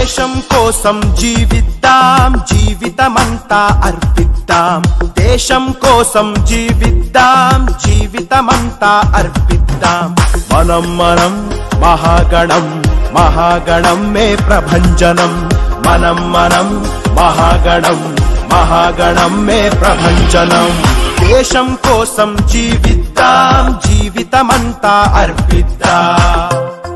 దేశం కోసం జీవిద్దాం జీవితమంతా అర్పిద్దాం దేశం కోసం జీవిద్దాం జీవితమంతా అర్పిద్దాం మనం మనం మహాగణం మహాగణం మే ప్రభంజనం మనం మనం మహాగణం మహాగణం మే ప్రభంజనం దేశం కోసం జీవిద్దాం జీవితమంతా అర్పిద్దాం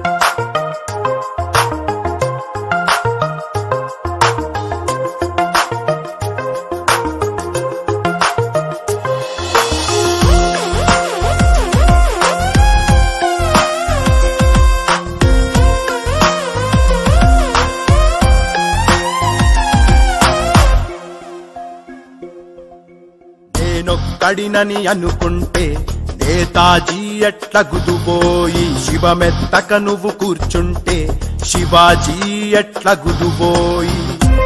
నేనొక్కడినని అనుకుంటే నేతాజీ ఎట్ల గుదుబోయి శివమెత్తక నువ్వు కూర్చుంటే శివాజీ ఎట్ల గుదుబోయి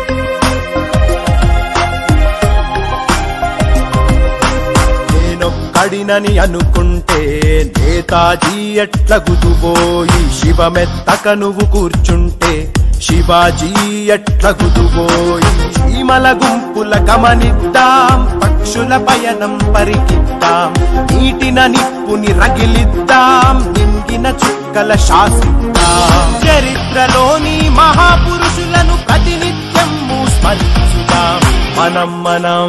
నేనొక్కడినని అనుకుంటే నేతాజీ ఎట్ల గుదుబోయి శివమెత్తక నువ్వు కూర్చుంటే శివాజీ ఎట్ల గుదుబోయి చీమల గుంపుల గమనిద్దాం పక్షుల పయనం పరికిద్దాం నీటిన నిప్పుని రగిలిద్దాం నింగిన చుక్కల శాసిద్దాం చరిత్రలోని మహాపురుషులను ప్రతినిత్యం స్మరించుదాం మనం మనం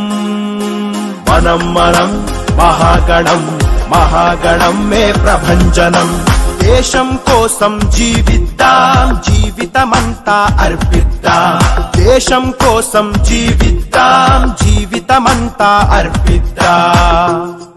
మనం మనం మహాగణం మహాగణం మే ప్రభంజనం దేశం కోసం జీవిద్దాం జీవితమంతా అర్పిద్దాం దేశం కోసం జీవిద్దాం జీవితమంతా అర్పిద్దాం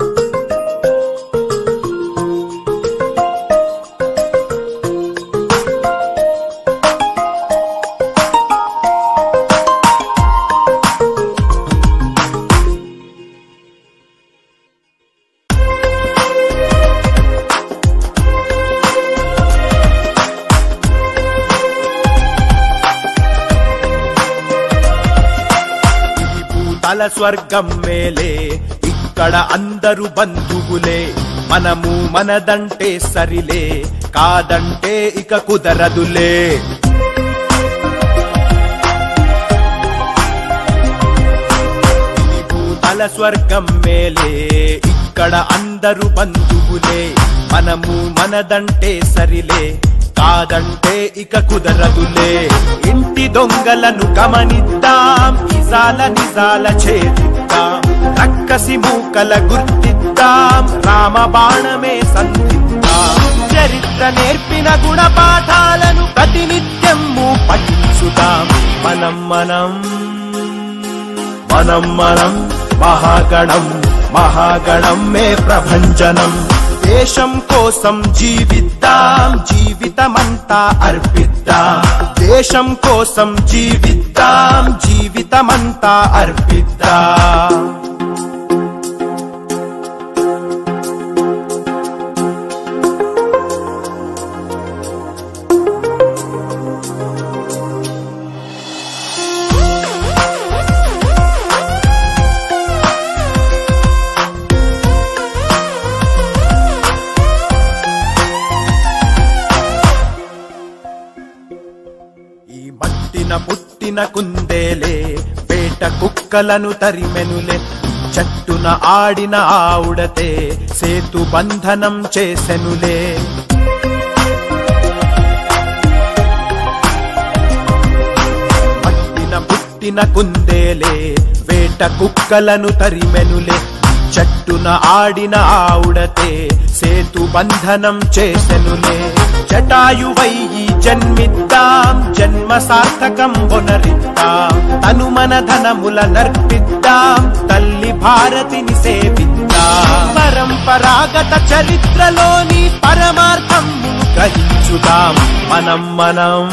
ఈ భూతల స్వర్గం మేలే ఇక్కడ అందరు బంధువులే మనము మనదంటే సరిలే కాదంటే ఇక కుదరదులే ఈ భూతల స్వర్గం మేలే ఇక్కడ అందరు బంధువులే మనము మనదంటే సరిలే కాదంటే ఇక కుదరదులే ఇంటి దొంగలను గమనిద్దాం ఇజాల నిజాల ఛేదిద్దాం రక్కసి మూకల గుర్తిద్దాం రామ బాణమే సంధిద్దాం చరిత్ర నేర్పిన గుణపాఠాలను ప్రతినిత్యము పఠించుదాం మనం మనం మనం మనం మహాగణం మహాగణం మే ప్రభంజనం దేశం కోసం జీవిద్దాం జీవితమంతా అర్పిద్దాం దేశం కోసం జీవిద్దాం జీవితమంతా అర్పిద్దాం ఈ మట్టిన పుట్టిన కుందేలే వేట కుక్కలను తరిమెనులే చట్టున ఆడిన ఆవుడతే సేతు బంధనం చేసెనులే మట్టిన పుట్టిన కుందేలే వేట కుక్కలను తరిమెనులే చట్టున ఆడిన ఆవుడతే సేతు బంధనం చేసెనులే జటాయువై ఈ జన్మిద్దాం జన్మ సార్థకం పునరిద్దాం తను మన ధనముల నర్పిద్దాం తల్లి భారతిని సేవిద్దాం పరంపరాగత చరిత్రలోని పరమార్థం గ్రహించుదాం మనం మనం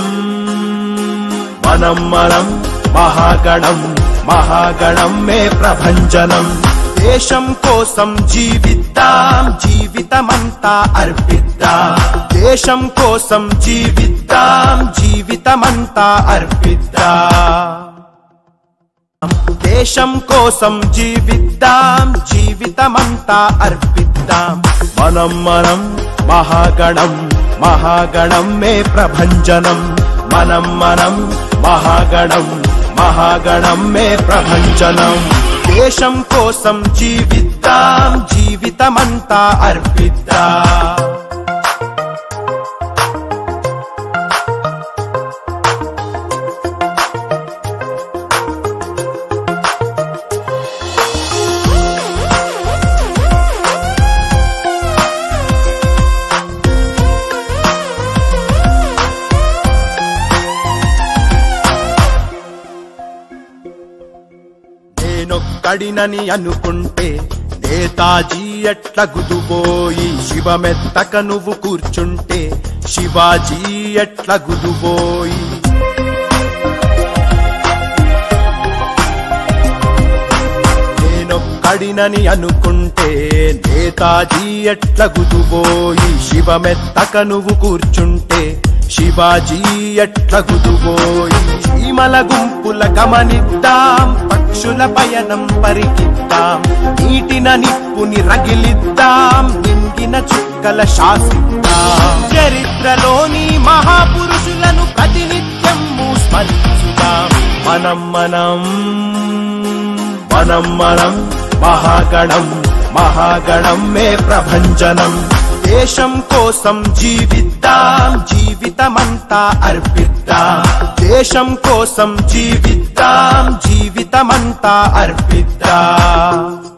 మనం మనం మహాగణం మహాగణం మే ప్రభంజనం దేశం కోసం జీవిద్దాం జీవితమంతా అర్పిద్దాం దేశం కోసం జీవిద్దాం జీవితమంతా అర్పిద్దాం దేశం కోసం జీవిద్దాం జీవితమంతా అర్పిద్దాం మనం మనం మహాగణం మహాగణం మే ప్రభంజనం మనం మనం మహాగణం మహాగణం మే ప్రభంజనం దేశం కోసం జీవిద్దాం జీవితమంతా అర్పిద్దాం నేనొక్కడినని అనుకుంటే నేతాజీ ఎట్ల గుదుబోయి శివమెత్తక నువ్వు కూర్చుంటే శివాజీ ఎట్ల గుదుబోయి నేనొక్కడినని అనుకుంటే నేతాజీ ఎట్ల గుదుబోయి శివమెత్తక నువ్వు కూర్చుంటే శివాజీ ఎట్ల గుదుబోయి చీమల గుంపుల గమనిద్దాం పక్షుల పయనం పరికిద్దాం నీటిన నిప్పుని రగిలిద్దాం నింగిన చుక్కల శాసిద్దాం చరిత్రలోని మహాపురుషులను ప్రతినిత్యం స్మరించుదాం మనం మనం మనం మనం మహాగణం మహాగణం మే ప్రభంజనం దేశం కోసం జీవిద్దాం జీవితమంతా అర్పిద్దాం దేశం కోసం జీవిద్దాం జీవితమంతా అర్పిద్దాం